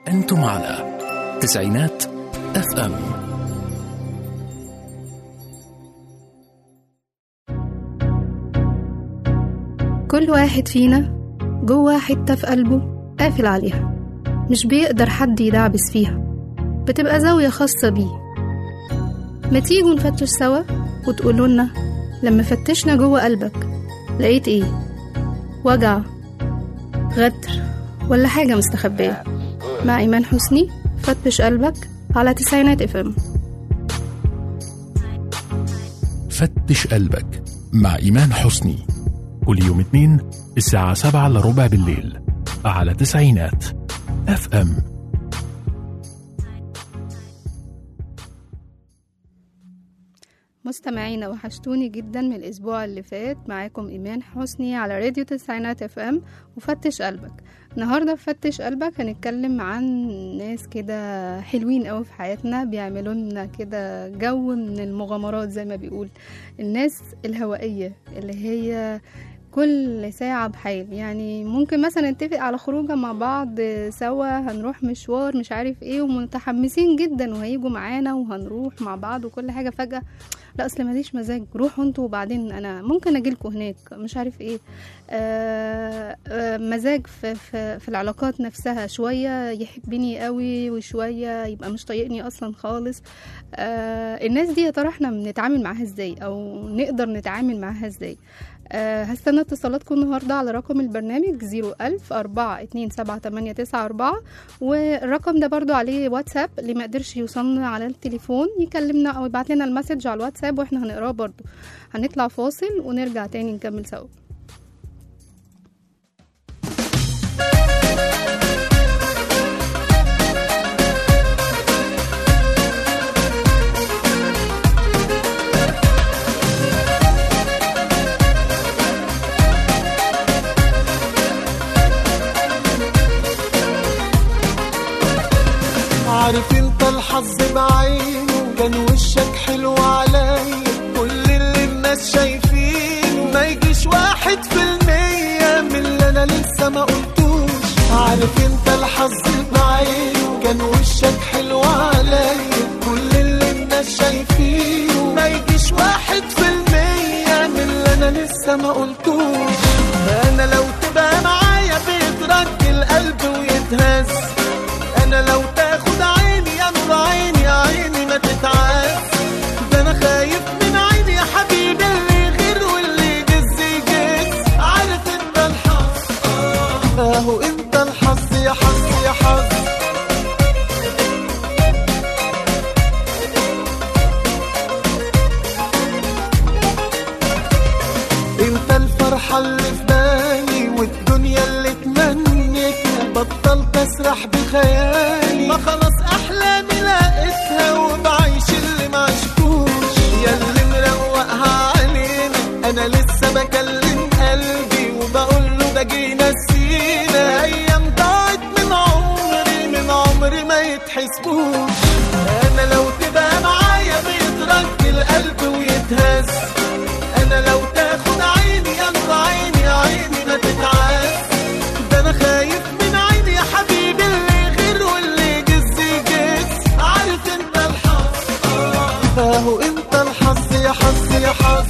أنتم على تسعينات اف ام كل واحد فينا جوه حتة في قلبه قافل عليها مش بيقدر حد يدعبس فيها بتبقى زاوية خاصة بيه ما تيجوا نفتش سوا وتقولوا لنا لما فتشنا جوه قلبك لقيت ايه وجع غدر ولا حاجة مستخبية مع إيمان حسني فتش قلبك على تسعينات اف ام فتش قلبك مع إيمان حسني كل يوم اثنين الساعة سبعة إلا ربع بالليل على تسعينات اف ام مستمعينا وحشتوني جدا من الاسبوع اللي فات معاكم ايمان حسني على راديو تسعينات اف ام وفتش قلبك النهارده في فتش قلبك هنتكلم عن ناس كده حلوين قوي في حياتنا بيعملوا لنا كده جو من المغامرات زي ما بيقول الناس الهوائيه اللي هي كل ساعة بحال يعني ممكن مثلا نتفق على خروجة مع بعض سوا هنروح مشوار مش عارف ايه ومتحمسين جدا وهيجوا معانا وهنروح مع بعض وكل حاجة فجأة لا اصل ماليش مزاج روحوا انتوا وبعدين انا ممكن اجيلكوا هناك مش عارف ايه آه آه مزاج في, في, في العلاقات نفسها شوية يحبني قوي وشوية يبقى مش طايقني اصلا خالص آه الناس دي يا ترى احنا بنتعامل معاها ازاي او نقدر نتعامل معاها ازاي أه هستنى اتصالاتكم النهاردة على رقم البرنامج زيرو ألف أربعة اتنين سبعة تمانية تسعة أربعة والرقم ده برضو عليه واتساب اللي ما قدرش يوصلنا على التليفون يكلمنا أو يبعت لنا المسج على الواتساب واحنا هنقراه برضو هنطلع فاصل ونرجع تاني نكمل سوا عارف انت الحظ بعينه كان وشك حلو عليا كل اللي الناس شايفينه ما يجيش واحد في المية من اللي انا لسه ما قلتوش عارف انت الحظ بعينه كان وشك حلو عليا كل اللي الناس شايفينه ما يجيش واحد في المية من اللي انا لسه ما قلتوش انا لو تبقى معايا بيترك القلب ويتهز انا لو تاخد عيني يا نور عيني يا عيني ما تتعاس ده انا خايف من عيني يا حبيبي اللي غير واللي يجز يجز عارف انت الحظ آه، اهو انت الحظ يا حظ يا حظ انت الفرحة اللي في بالي والدنيا اللي تمنيتها بطلت اسرح بخيالي ما خلاص احلامي لقيتها وبعيش اللي ما عشتوش يا اللي مروقها علينا انا لسه بكلم قلبي وبقول له ده جينا سينا ايام ضاعت من عمري من عمري ما يتحسبوش انا لو تبقى معايا بيترك القلب ويتهز انا لو تاخد عيني يا نور عيني يا عيني ما تتعاس ده انا خايف من عيني يا حبيبي اللي غير واللي يجز يجز عارف انت الحظ آه، اهو انت الحظ يا حظ يا حظ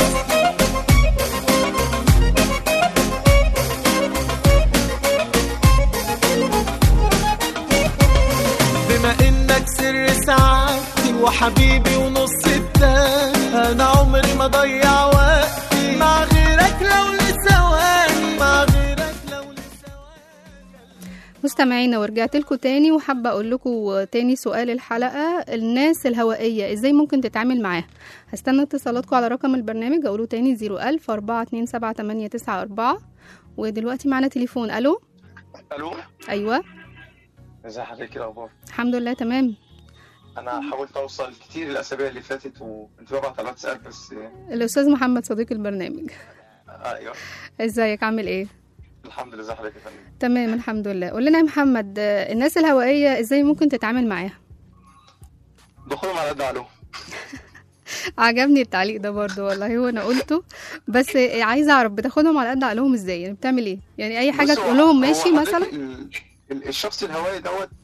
بما انك سر سعادتي وحبيبي ونص التاني انا عمري ما ضيع وقتي مع غيرك لو لثواني مع غيرك لو لثواني مستمعينا ورجعت لكم تاني وحابة أقول لكم تاني سؤال الحلقة الناس الهوائية إزاي ممكن تتعامل معاها هستنى اتصالاتكم على رقم البرنامج أقوله تاني زيرو ألف أربعة اتنين سبعة تمانية تسعة أربعة ودلوقتي معانا تليفون ألو الو أيوة ازي حضرتك إيه الاخبار الحمد لله تمام انا حاولت اوصل كتير الاسابيع اللي فاتت وكنت ببعت على الواتساب بس الأستاذ محمد صديق البرنامج آه، ايوه ازيك عامل ايه الحمد لله ازي حضرتك يا فندم تمام الحمد لله قول لنا يا محمد آه، الناس الهوائية ازاي ممكن تتعامل معاها دخولهم على قد علوم عجبني التعليق ده برضو والله هو انا قلته بس عايزه اعرف بتاخدهم على قد عقلهم ازاي يعني بتعمل ايه يعني اي حاجه بص، هو- تقول لهم هو ماشي حضرتك مثلا ال- ال- الشخص الهوائي دوت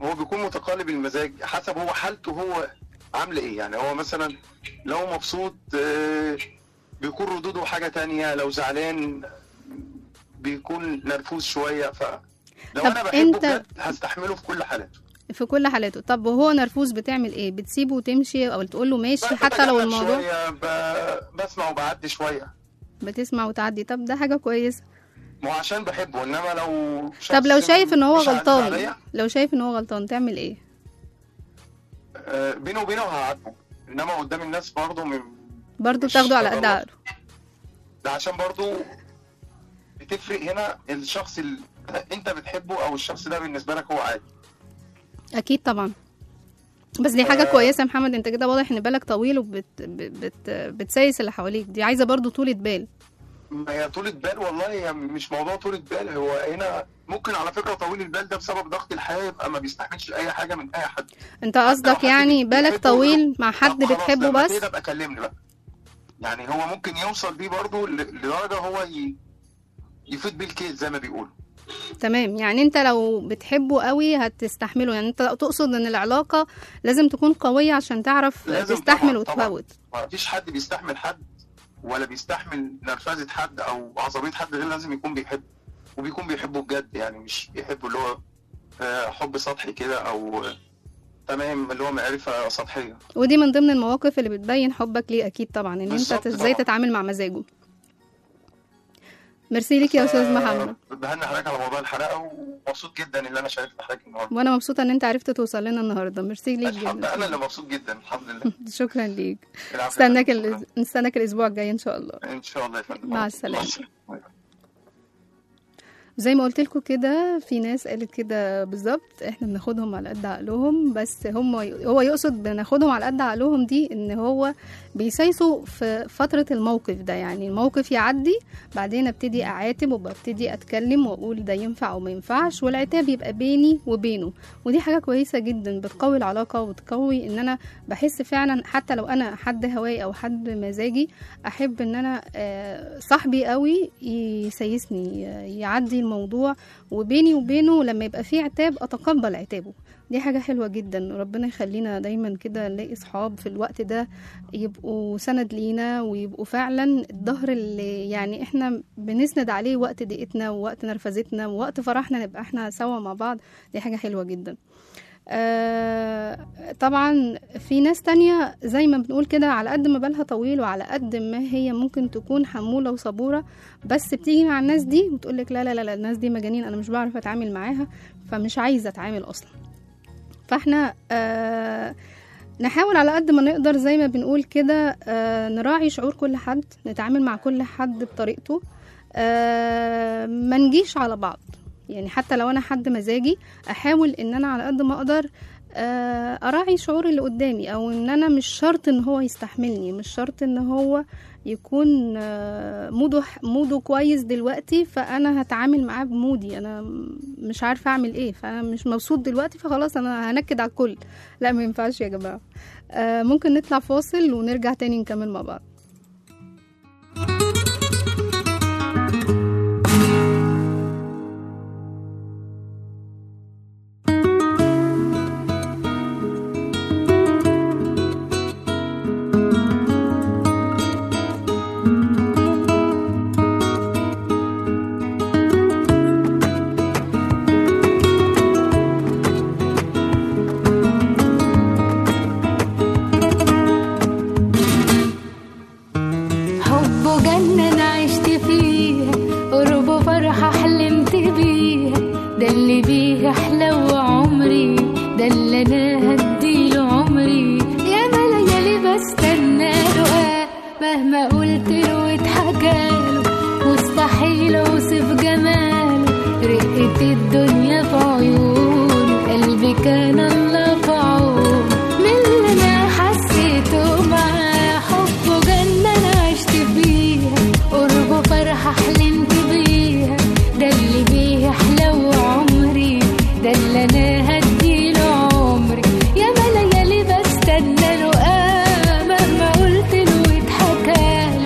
هو بيكون متقلب المزاج حسب هو حالته هو عامله ايه يعني هو مثلا لو مبسوط آه، بيكون ردوده حاجه تانية لو زعلان بيكون نرفوز شويه ف لو طب انا بحبه أنت- بجد هستحمله في كل حالاته في كل حالاته طب وهو نرفوز بتعمل ايه بتسيبه وتمشي او تقول له ماشي حتى لو بتجنب الموضوع شويه ب... بسمع وبعدي شويه بتسمع وتعدي طب ده حاجه كويسه ما هو عشان بحبه انما لو طب لو شخص شايف ان هو مش عزيز غلطان عليا، لو شايف ان هو غلطان تعمل ايه آه، بينه وبينه هعاتبه انما قدام الناس برضه من... برضه مش بتاخده على قد غلط. عقله ده عشان برضه بتفرق هنا الشخص اللي انت بتحبه او الشخص ده بالنسبه لك هو عادي اكيد طبعا بس دي حاجه آه. كويسه يا محمد انت كده واضح ان بالك طويل وبت بت بت بتسايس اللي حواليك دي عايزه برضه طولة بال ما هي طولة بال والله هي مش موضوع طولة بال هو هنا ممكن على فكره طويل البال ده بسبب ضغط الحياه يبقى ما بيستحملش اي حاجه من اي حد انت حتى لو قصدك حد يعني بالك بيحبه طويل يقول مع حد طب خلاص بتحبه لما بس كده ابقى كلمني بقى يعني هو ممكن يوصل بيه برضه ل- لدرجه هو ي... يفيد بيه الكيس زي ما بيقولوا تمام يعني انت لو بتحبه قوي هتستحمله يعني انت تقصد ان العلاقه لازم تكون قويه عشان تعرف لازم تستحمل طبعاً، طبعاً. وتفوت ما فيش حد بيستحمل حد ولا بيستحمل نرفزه حد او عصبيه حد غير لازم يكون بيحب وبيكون بيحبه بجد يعني مش بيحبه اللي هو آه، حب سطحي كده او آه، تمام اللي هو معرفه سطحيه ودي من ضمن المواقف اللي بتبين حبك ليه اكيد طبعا ان انت بالظبط ازاي طبعاً. تتعامل مع مزاجه ميرسي ليك يا استاذ ف- محمد بهني حضرتك على موضوع الحلقه ومبسوط جدا ان انا شاركت حضرتك النهارده وانا مبسوطه ان انت عرفت توصل لنا النهارده ميرسي ليك الحمد انا اللي جدا مبسوط جدا الحمد لله شكرا ليك العفو. نستناك ال... نستناك الاسبوع الجاي ان شاء الله ان شاء الله يا فندم مع السلامة. مع زي ما قلت لكم كده في ناس قالت كده بالظبط احنا بناخدهم على قد عقلهم بس هم هو يقصد بناخدهم على قد عقلهم دي ان هو بيسايسوا في فترة الموقف ده يعني الموقف يعدي بعدين ابتدي اعاتب وببتدي اتكلم واقول ده ينفع او ما ينفعش والعتاب يبقى بيني وبينه ودي حاجة كويسة جدا بتقوي العلاقة وتقوي ان انا بحس فعلا حتى لو انا حد هواي او حد مزاجي احب ان انا آه، صاحبي قوي يسيسني آه، يعدي الموضوع وبيني وبينه لما يبقى فيه عتاب اتقبل عتابه دي حاجة حلوة جدا وربنا يخلينا دايما كده نلاقي صحاب في الوقت ده يبقوا سند لينا ويبقوا فعلا الظهر اللي يعني احنا بنسند عليه وقت ضيقتنا ووقت نرفزتنا ووقت فرحنا نبقى احنا سوا مع بعض دي حاجة حلوة جدا آه طبعا في ناس تانية زي ما بنقول كده على قد ما بالها طويل وعلى قد ما هي ممكن تكون حمولة وصبورة بس بتيجي مع الناس دي وتقولك لا لا لا, لا الناس دي مجانين انا مش بعرف اتعامل معاها فمش عايزة اتعامل اصلا فاحنا آه نحاول على قد ما نقدر زي ما بنقول كده آه نراعي شعور كل حد نتعامل مع كل حد بطريقته آه ما نجيش على بعض يعني حتى لو انا حد مزاجي احاول ان انا على قد ما اقدر آه، اراعي شعور اللي قدامي او ان انا مش شرط ان هو يستحملني مش شرط ان هو يكون آه، موده موده كويس دلوقتي فانا هتعامل معاه بمودي انا م- مش عارفه اعمل ايه فانا مش مبسوط دلوقتي فخلاص انا هنكد على الكل لا ما ينفعش يا جماعه آه، ممكن نطلع فاصل ونرجع تاني نكمل مع بعض حبه جنة أنا عشت فيها قربه فرحة حلمت بيها ده اللي بيه أحلى عمري ده اللي أنا هديله عمري يا ما ليالي بستنى له آه مهما قلت له واتحكاله مستحيل أوصف جماله رقة الدنيا في عيونه قلبي كان الله في عونه من اللي أنا حسيته معاه حبه جنة أنا عشت فيها قربه فرحة حلمت بيها ده اللي بيه أحلى عمري ده اللي أنا هديله عمري يا ما ليالي بستنى له آه مهما قلت له واتحكاله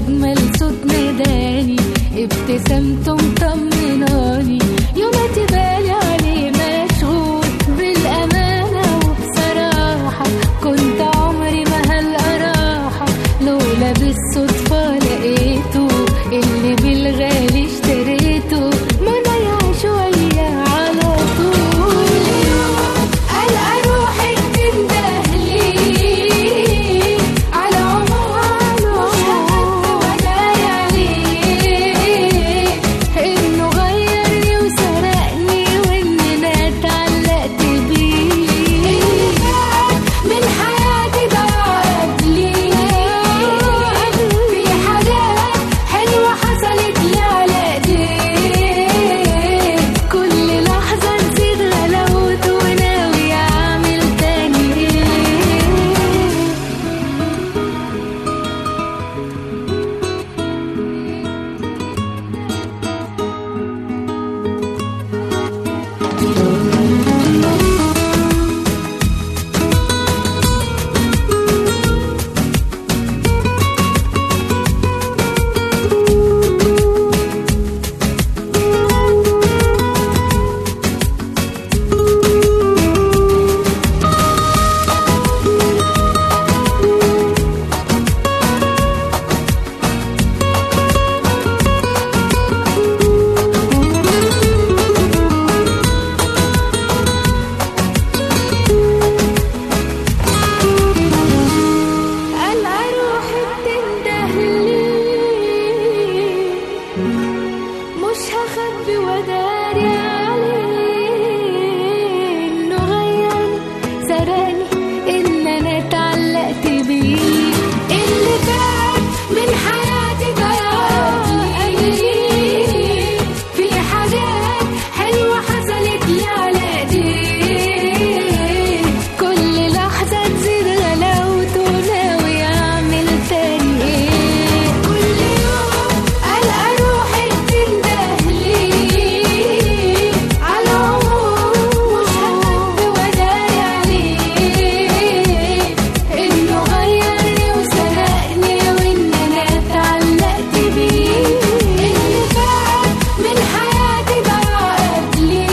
أجمل صوت ناداني ابتسامته مطمناني يوماتي بالي عليه مشغول بالأمانة وبصراحة كنت عمري ما هلقى راحة لولا بالصدفة لقيته اللي بالغالي اشتريته منايا شوية على طول ألقى روحي بتندهلي على عمره مش هخف ودايا عليه إنه غيرني وسرقني وإن أنا اتعلقت بيه من حياتي ضاع قبلي في حاجات حلوة حصلت لي على ايديه كل لحظة نسيت غلاوته وناوي أعمل تاني ايه ألقى روحي بتندهلي مش هخبي وداري عليه إنه غيرني سرقني إن أنا اتعلقت بيه اللي فات من حياتي ضيعتني في حاجات حلوة حصلت لي على ايديه كل لحظة تزيد غلاوته ناوي أعمل تاني ايه كل يوم ألقى روحي بتندهلي على عمره مش هخبي وداري عليه إنه غيرني وسرقني وإن أنا اتعلقت بيه اللي فات من حياتي ضاع قبلي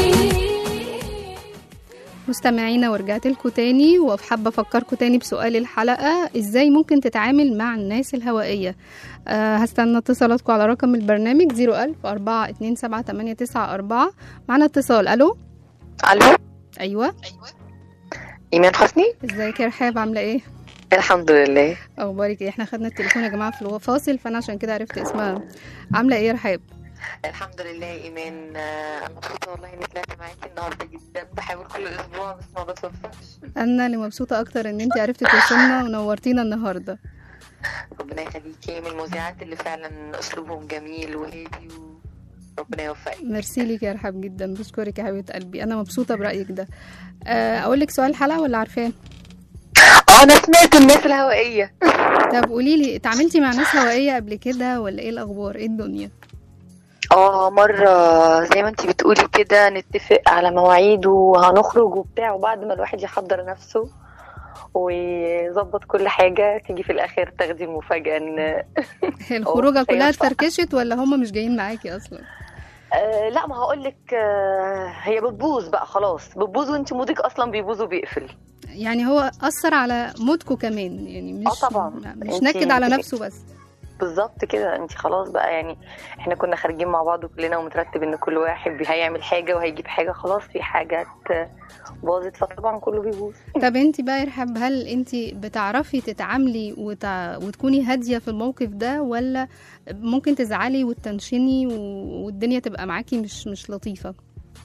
مستمعينا ورجعت لكم تاني وحابة أفكركم تاني بسؤال الحلقة إزاي ممكن تتعامل مع الناس الهوائية أه هستنى اتصالاتكم على رقم البرنامج 01000 4 2 7 8 9 4 معنا اتصال ألو الو أيوة ايمان حسني ازيك يا رحاب عاملة ايه؟ الحمد لله أخبارك ايه؟ احنا خدنا التليفون يا جماعة في الفاصل فأنا عشان كده عرفت اسمها عاملة ايه يا رحاب؟ الحمد لله يا ايمان آه، انا مبسوطه والله اني طلعت معاكي النهارده جدا بحاول كل اسبوع بس ما بتوفقش أنا اللي مبسوطة أكتر إن انتي عرفتي توصلنا ونورتينا النهاردة ربنا يخليكي من المذيعات اللي فعلا اسلوبهم جميل وهادي وربنا يوفقك ميرسي ليك يا رحاب جدا بشكرك يا حبيبة قلبي أنا مبسوطة برأيك ده أه أقول لك سؤال الحلقة ولا عارفاه؟ اه انا سمعت الناس الهوائيه طب قولي لي اتعاملتي مع ناس هوائية قبل كده ولا ايه الأخبار؟ ايه الدنيا؟ اه مرة زي ما انتي بتقولي كده نتفق على مواعيد وهنخرج وبتاع وبعد ما الواحد يحضر نفسه ويظبط كل حاجة تيجي في الآخر تاخدي المفاجأة ان الخروجة أوه، كلها هينفع. اتفركشت ولا هما مش جايين معاكي أصلا؟ آه لا ما هقولك آه هي بتبوظ بقى خلاص بتبوظ وانت مودك اصلا بيبوظ وبيقفل يعني هو أثر على مودكو كمان يعني مش آه طبعاً. مش انتي- نكد على نفسه بس بالظبط كده انت خلاص بقى يعني احنا كنا خارجين مع بعض كلنا ومترتب ان كل واحد بي- هيعمل حاجه وهيجيب حاجه خلاص في حاجات باظت فطبعا كله بيبوظ طب انت بقى يا رحاب هل انت بتعرفي تتعاملي وتع... وتكوني هادية في الموقف ده ولا ممكن تزعلي وتنشني و... والدنيا تبقى معاكي مش مش لطيفة؟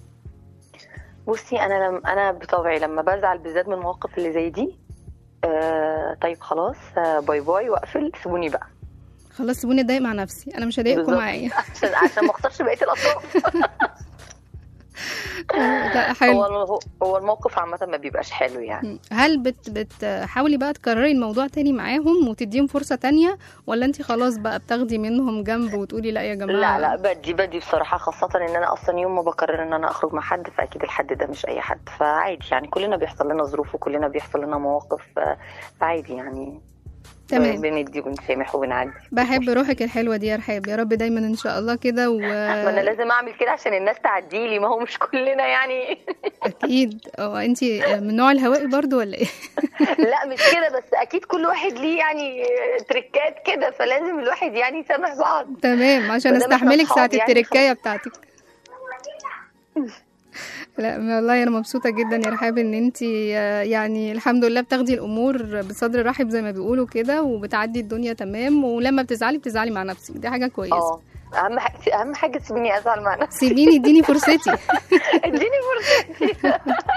بصي انا لم انا بطبعي لما بزعل بالذات من المواقف اللي زي دي آه طيب خلاص آه باي باي واقفل سيبوني بقى خلاص سيبوني اتضايق مع نفسي انا مش هضايقكم بالظبط. معايا عشان عشان ما اخسرش بقيه الاطراف لا، حلو هو هو- هو الموقف عامه ما بيبقاش حلو يعني مم. هل بت بتحاولي بقى تكرري الموضوع تاني معاهم وتديهم فرصة تانية ولا انت خلاص بقى بتاخدي منهم جنب وتقولي لا يا جماعة لا لا بدي بدي بصراحة خاصة ان انا اصلا يوم ما بقرر ان انا اخرج مع حد فاكيد الحد ده مش اي حد فعادي يعني كلنا بيحصل لنا ظروف وكلنا بيحصل لنا مواقف ف- فعادي يعني تمام. بندي ونسامح وبنعدي بحب روحك الحلوه دي يا رحاب يا رب دايما ان شاء الله كده و ما انا لازم اعمل كده عشان الناس تعدي لي ما هو مش كلنا يعني اكيد هو انت من نوع الهوائي برضو ولا ايه لا مش كده بس اكيد كل واحد ليه يعني تريكات كده فلازم الواحد يعني يسامح بعض تمام عشان ما دام احنا استحملك أصحاب ساعه يعني التركايه بتاعتك لا والله انا مبسوطه جدا يا رحاب ان انت يعني الحمد لله بتاخدي الامور بصدر رحب زي ما بيقولوا كده وبتعدي الدنيا تمام ولما بتزعلي بتزعلي مع نفسك دي حاجه كويسه اه اهم حاجه اهم حاجه تسيبيني ازعل مع نفسي سيبيني اديني فرصتي اديني فرصتي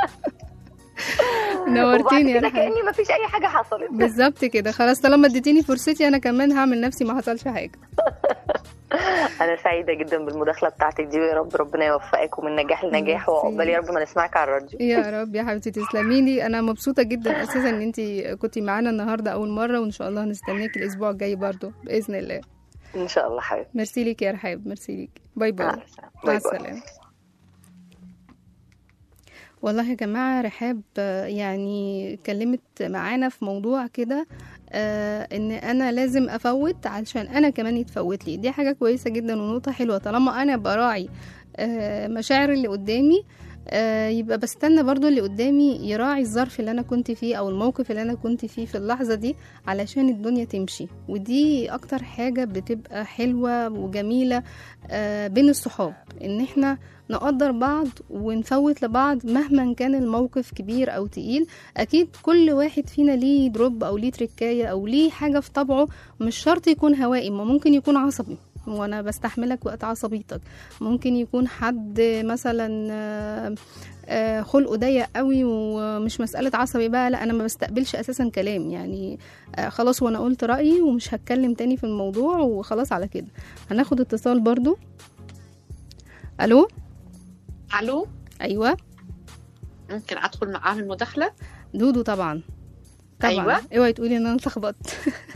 نورتيني يا وبعد كده رحاب كاني ما فيش اي حاجه حصلت بالظبط كده خلاص طالما اديتيني فرصتي انا كمان هعمل نفسي ما حصلش حاجه انا سعيده جدا بالمداخله بتاعتك دي ويا رب ربنا يوفقك ومن نجاح لنجاح ميرسي. وعقبال يا رب ما نسمعك على الراديو يا رب يا حبيبتي تسلمي لي انا مبسوطه جدا اساسا ان انت كنتي معانا النهارده اول مره وان شاء الله هنستناك الاسبوع الجاي برضو باذن الله ان شاء الله حبيبتي ميرسي ليك يا رحاب ميرسي ليك باي باي مع مع السلامه باي باي. السلامه والله يا جماعة رحاب آه، يعني اتكلمت معانا في موضوع كده آه ان انا لازم افوت علشان انا كمان يتفوت لي دي حاجة كويسة جدا ونقطة حلوة طالما انا براعي آه مشاعر اللي قدامي آه يبقى بستنى برضو اللي قدامي يراعي الظرف اللي انا كنت فيه او الموقف اللي انا كنت فيه في اللحظة دي علشان الدنيا تمشي ودي اكتر حاجة بتبقى حلوة وجميلة آه بين الصحاب ان احنا نقدر بعض ونفوت لبعض مهما كان الموقف كبير او تقيل اكيد كل واحد فينا ليه دروب او ليه تركايه او ليه حاجه في طبعه مش شرط يكون هوائي ما ممكن يكون عصبي وانا بستحملك وقت عصبيتك ممكن يكون حد مثلا آه، آه، خلقه ضيق قوي ومش مسألة عصبي بقى لا أنا ما بستقبلش أساسا كلام يعني آه، خلاص وأنا قلت رأيي ومش هتكلم تاني في الموضوع وخلاص على كده هناخد اتصال برضو ألو الو أيوة ممكن ادخل معاه المداخله دودو طبعا طبعا أيوة. اوعي تقولي ان انا اتلخبطت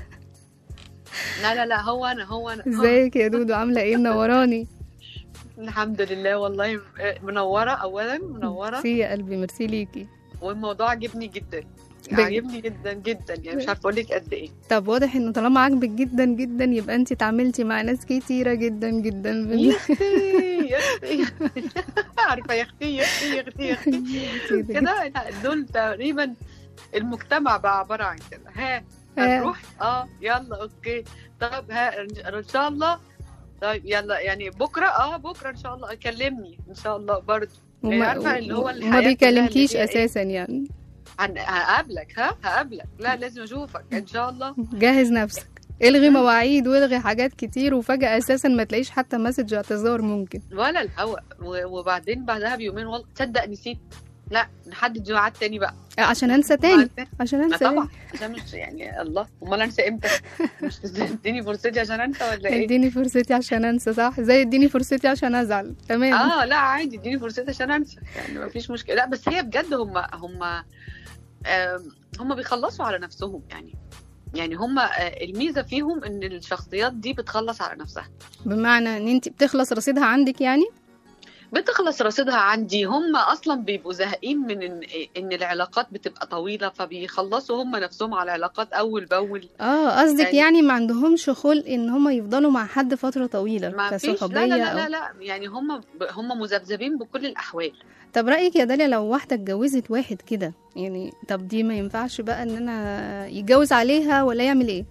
لا لا لا هو انا هو انا ازيك يا دودو عامله ايه منوراني الحمد لله والله منوره اولا منوره ميرسي يا قلبي ميرسي ليكي والموضوع عجبني جدا بجد؟ عجبني جدا جدا يعني مش عارفه اقول لك قد ايه طب واضح انه طالما عاجبك جدا جدا يبقى انت اتعاملتي مع ناس كتيره جدا جدا يا بال- اختي يا اختي عارفه يا اختي يا اختي يا اختي يا اختي كده. كده دول تقريبا المجتمع بقى عباره عن كده ها ها. هنروح اه يلا اوكي طب ها ان شاء الله طيب يلا يعني بكره اه بكره ان شاء الله كلمني ان شاء الله برضه يعني وما- عارفه اللي هو الحياة وما كلها بيكلمكيش اللي هي إيه؟ اساسا يعني هن- هقابلك ها هقابلك لا لازم اشوفك ان شاء الله جهز نفسك الغي مواعيد والغي حاجات كتير وفجاه اساسا ما تلاقيش حتى مسج اعتذار ممكن ولا الهوا و- وبعدين بعدها بيومين والله تصدق نسيت لا نحدد ميعاد تاني بقى عشان انسى تاني ميعاد تاني. عشان لا انسى طبعا عشان مش يعني الله امال انسى امتى مش تديني فرصتي عشان انسى ولا ايه اديني فرصتي عشان انسى صح زي اديني فرصتي عشان ازعل تمام اه لا عادي اديني فرصتي عشان انسى يعني ما فيش مشكله لا بس هي بجد هم هم آم، هم بيخلصوا على نفسهم يعني يعني هم آه، الميزه فيهم ان الشخصيات دي بتخلص على نفسها بمعنى ان انت بتخلص رصيدها عندك يعني بتخلص رصيدها عندي هم اصلا بيبقوا زهقين من ان, إن العلاقات بتبقى طويله فبيخلصوا هم نفسهم على العلاقات اول باول اه قصدك يعني- يعني ما عندهمش خلق ان هم يفضلوا مع حد فتره طويله ما فيش كصحوبيه لا لا لا, أو... لا لا يعني هم هم مذبذبين بكل الاحوال طب رايك يا داليا لو واحده اتجوزت واحد كده يعني طب دي ما ينفعش بقى ان انا يتجوز عليها ولا يعمل ايه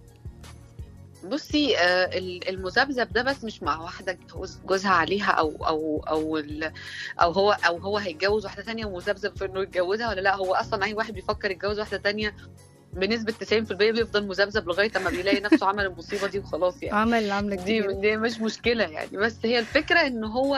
بصي آه، ال- المذبذب ده بس مش مع واحده جوز- جوزها عليها او او او ال- او هو او هو هيتجوز واحده تانية ومذبذب في انه يتجوزها ولا لا هو اصلا اي واحد بيفكر يتجوز واحده تانية بنسبه 90% بيفضل مذبذب لغايه اما بيلاقي نفسه عمل المصيبه دي وخلاص يعني عمل اللي عامله دي كتير دي مش مشكله يعني بس هي الفكره ان هو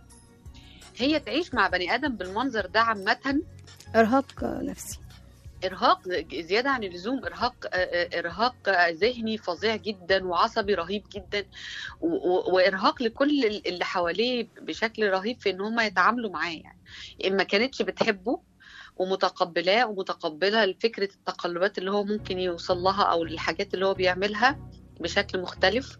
هي تعيش مع بني ادم بالمنظر ده عامه ارهاق نفسي ارهاق زياده عن اللزوم ارهاق ارهاق ذهني فظيع جدا وعصبي رهيب جدا و- و- وارهاق لكل اللي حواليه بشكل رهيب في ان هم يتعاملوا معاه يعني ما كانتش بتحبه ومتقبلاه ومتقبله فكره التقلبات اللي هو ممكن يوصل لها او الحاجات اللي هو بيعملها بشكل مختلف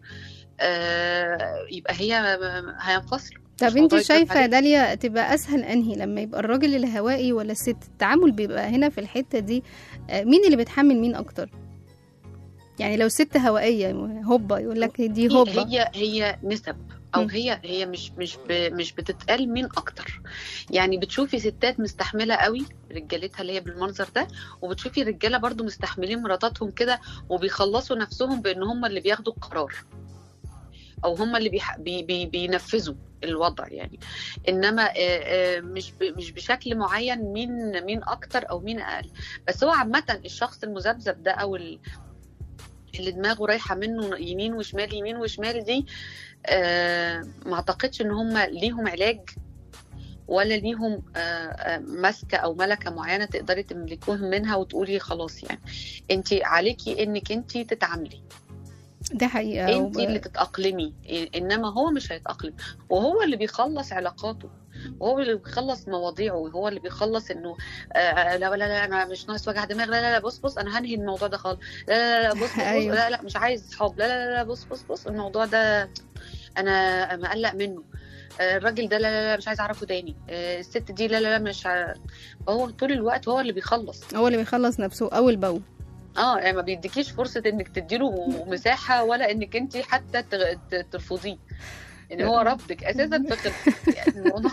آه، يبقى هي هينفصلوا طب مش انت موضوع يتفق شايفه يا عليه. داليا تبقى اسهل انهي لما يبقى الراجل الهوائي ولا الست التعامل بيبقى هنا في الحته دي آه، مين اللي بيتحمل مين اكتر يعني لو ست هوائيه هوبا يقول لك دي هي هوبا هي, هي نسب او مم. هي هي مش مش ب مش بتتقال مين اكتر يعني بتشوفي ستات مستحمله قوي رجالتها اللي هي بالمنظر ده وبتشوفي رجاله برضو مستحملين مراتاتهم كده وبيخلصوا نفسهم بان هم اللي بياخدوا القرار او هم اللي بيح... بي... بي... بينفذوا الوضع يعني انما آه، آه، مش ب... مش بشكل معين مين مين اكتر او مين اقل بس هو عامه الشخص المذبذب ده او ال... اللي دماغه رايحه منه يمين وشمال يمين وشمال دي آه، ما اعتقدش ان هم ليهم علاج ولا ليهم آه، آه، ماسكه او ملكه معينه تقدري تملكوهم منها وتقولي خلاص يعني انت عليكي انك انت تتعاملي دي حقيقه انت اللي تتاقلمي انما هو مش هيتاقلم وهو اللي بيخلص علاقاته وهو اللي بيخلص مواضيعه وهو اللي بيخلص انه آه لا لا لا انا مش ناقص وجع دماغ لا لا لا بص بص انا هنهي الموضوع ده خالص لا لا لا بص بص, بص أيوة. لا لا مش عايز صحاب لا لا لا بص بص بص الموضوع ده انا مقلق منه آه، الراجل ده لا لا لا مش عايز اعرفه تاني آه، الست دي لا لا لا مش ع... هو طول الوقت هو اللي بيخلص هو اللي بيخلص نفسه اول باول اه يعني ما بيديكيش فرصه انك تديله مساحه ولا انك انت حتى ت- ت- ترفضيه يعني هو رفضك اساسا في خل- يعني الموضوع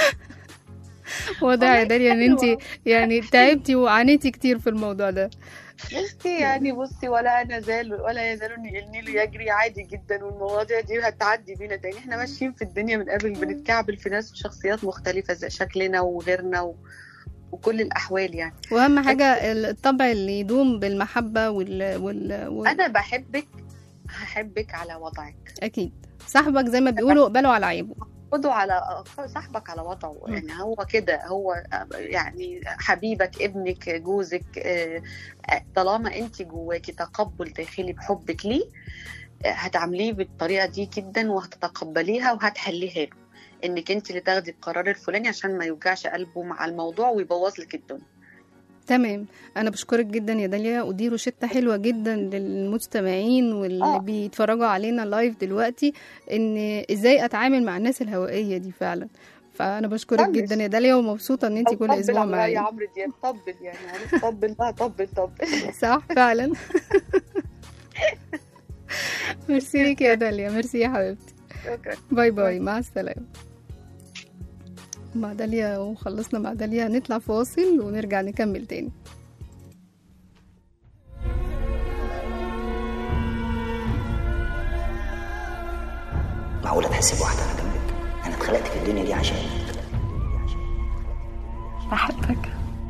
واضح يا والله داليا ان حلوة. انت يعني تعبتي وعانيتي كتير في الموضوع ده بصي يعني بصي ولا انا زال ولا يزال النيل يجري عادي جدا والمواضيع دي هتعدي بينا تاني احنا ماشيين في الدنيا من قبل بنتكعبل في ناس وشخصيات مختلفه زي شكلنا وغيرنا و... وكل الاحوال يعني واهم حاجه الطبع اللي يدوم بالمحبه وال, وال... وال... انا بحبك هحبك على وضعك اكيد صاحبك زي ما بيقولوا اقبلوا على عيبه خده على صاحبك على وضعه م. يعني هو كده هو يعني حبيبك ابنك جوزك آه، طالما انت جواكي تقبل داخلي بحبك ليه آه، هتعمليه بالطريقه دي جدا وهتتقبليها وهتحليها له انك انت اللي تاخدي القرار الفلاني عشان ما يوجعش قلبه مع الموضوع ويبوظ لك الدنيا تمام انا بشكرك جدا يا داليا ودي روشته حلوه جدا للمستمعين واللي آه. بيتفرجوا علينا لايف دلوقتي ان ازاي اتعامل مع الناس الهوائيه دي فعلا فانا بشكرك طبعاً. جدا يا داليا ومبسوطه ان انت كل طبل اسبوع على رأي معايا عمرو دياب طبل يعني عارف طبل بقى طبل طبل صح فعلا ميرسي ليك يا داليا ميرسي يا حبيبتي شكرا باي باي مع السلامة مع داليا وخلصنا مع داليا نطلع فاصل ونرجع نكمل تاني معقولة تحس بواحدة أنا جنبك أنا اتخلقت في الدنيا دي عشانك بحبك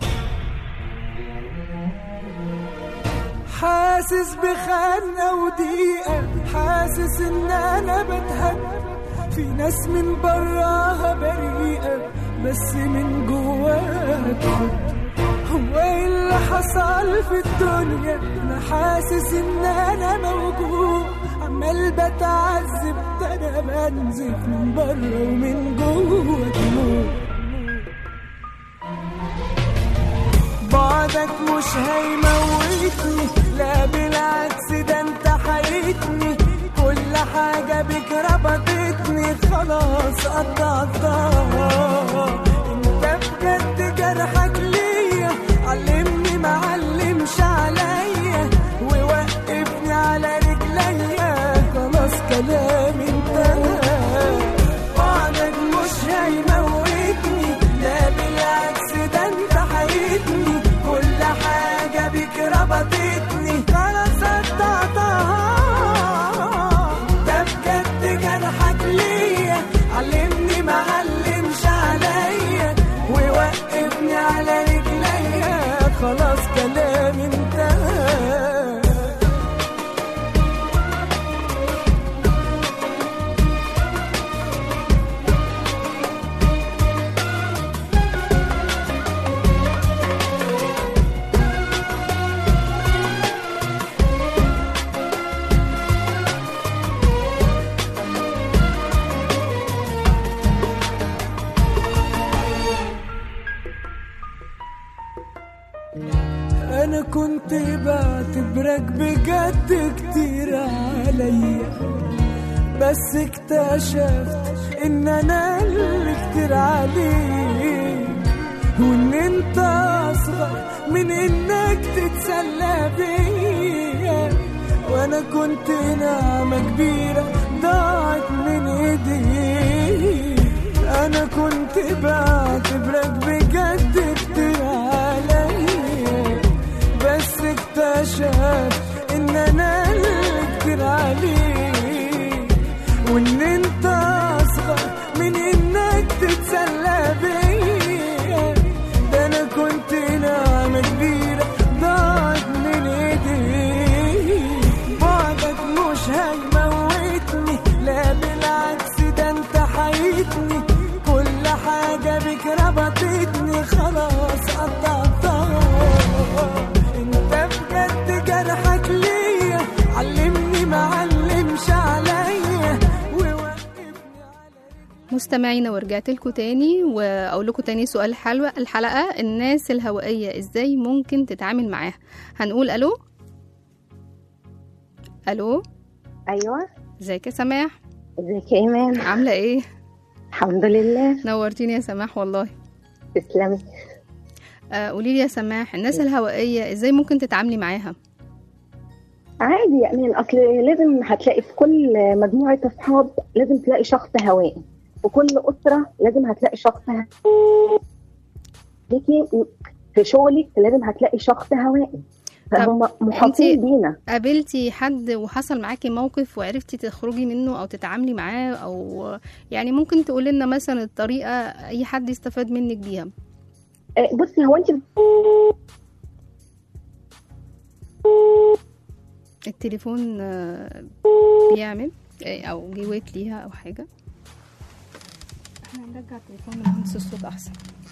حاسس بخنقة وضيقة حاسس ان انا بتهد في ناس من براها بريئة بس من جواها تحب هو ايه اللي حصل في الدنيا انا حاسس ان انا موجوع عمال بتعذب ده انا بنزف من بره ومن جوه دموع بعدك مش هيموتني لا بالعكس ده انت حيتني كل حاجة بك ربطتني خلاص قطعتها انت بجد جرحك ليا علمني معلمش عليا ووقفني على رجليا خلاص كلامي انتهى بعدك مش هيموتني لا بالعكس ده انت حيتني كل حاجة بك ربطتني خلاص قطعتها ده بجد جرحك ليا علمني معلمش عليا ووقفني على رجليا خلاص كلامي انتهى انا كنت بعتبرك بجد كتير عليا بس اكتشفت ان انا اللي كتير عليك وان انت اصغر من انك تتسلى بيا وانا كنت نعمة كبيرة ضاعت من ايدي انا كنت بعتبرك بجد كتير عليا بس اكتشفت ان انا اللي كتير عليك وان انت اصغر من انك تتسلى بيا ده انا كنت نعمة كبيرة ضاعت من ايدي بعدك مش هيموتني لا بالعكس ده انت حيتني كل حاجة بك ربطتني خلاص قطعتها انت بجد جرحك ليا علمني معلمش عليا ووقفني مستمعينا ورجعت لكم تاني واقول لكم تاني سؤال الحلقه الحلقه الناس الهوائيه ازاي ممكن تتعامل معاها هنقول الو الو ايوه ازيك يا سماح ازيك يا ايمان عامله ايه الحمد لله نورتيني يا سماح والله تسلمي آه قولي لي يا سماح الناس الهوائيه ازاي ممكن تتعاملي معاها عادي يا ايمان اصل لازم هتلاقي في كل مجموعه اصحاب لازم تلاقي شخص هوائي في كل اسره لازم هتلاقي شخص هوائي ليكي في شغلك لازم هتلاقي شخص هوائي فهم محاطين بينا قابلتي حد وحصل معاكي موقف وعرفتي تخرجي منه او تتعاملي معاه او يعني ممكن تقولي لنا مثلا الطريقه اي حد يستفاد منك بيها آه، بصي هو انت التليفون آه، بيعمل آه، او جه ويت ليها او حاجه احنا هنرجع التليفون لمهندس الصوت احسن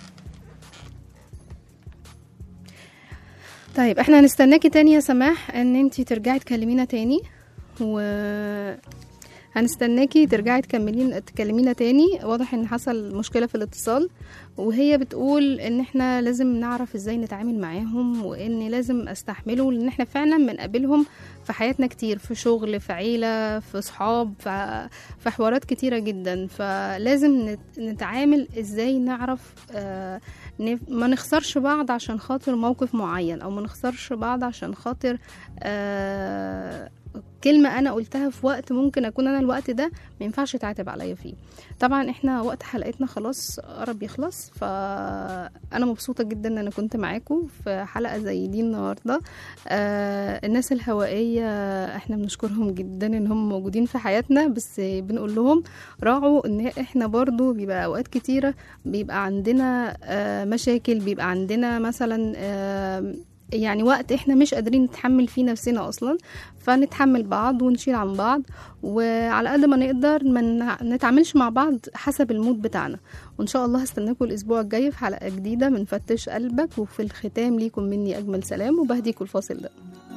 طيب احنا هنستناكي تاني يا سماح ان انتي ترجعي تكلمينا تاني و هنستناكي ترجعي تكملين تكلمينا تاني واضح ان حصل مشكله في الاتصال وهي بتقول ان احنا لازم نعرف ازاي نتعامل معاهم وان لازم استحمله لان احنا فعلا بنقابلهم في حياتنا كتير في شغل في عيله في صحاب في, في حوارات كتيره جدا فلازم نت- نتعامل ازاي نعرف آه نف- ما نخسرش بعض عشان خاطر موقف معين او ما نخسرش بعض عشان خاطر آه كلمة أنا قلتها في وقت ممكن أكون أنا الوقت ده ما ينفعش تعاتب عليا فيه طبعا احنا وقت حلقتنا خلاص قرب يخلص فأنا مبسوطة جدا إن أنا كنت معاكم في حلقة زي دي النهاردة آه الناس الهوائية احنا بنشكرهم جدا إن هم موجودين في حياتنا بس بنقول لهم راعوا إن احنا برضو بيبقى أوقات كتيرة بيبقى عندنا آه مشاكل بيبقى عندنا مثلا آه يعني وقت احنا مش قادرين نتحمل فيه نفسنا اصلا فنتحمل بعض ونشيل عن بعض وعلى قد ما نقدر ما نع- نتعاملش مع بعض حسب المود بتاعنا وان شاء الله هستناكم الاسبوع الجاي في حلقه جديده من فتش قلبك وفي الختام ليكم مني اجمل سلام وبهديكم الفاصل ده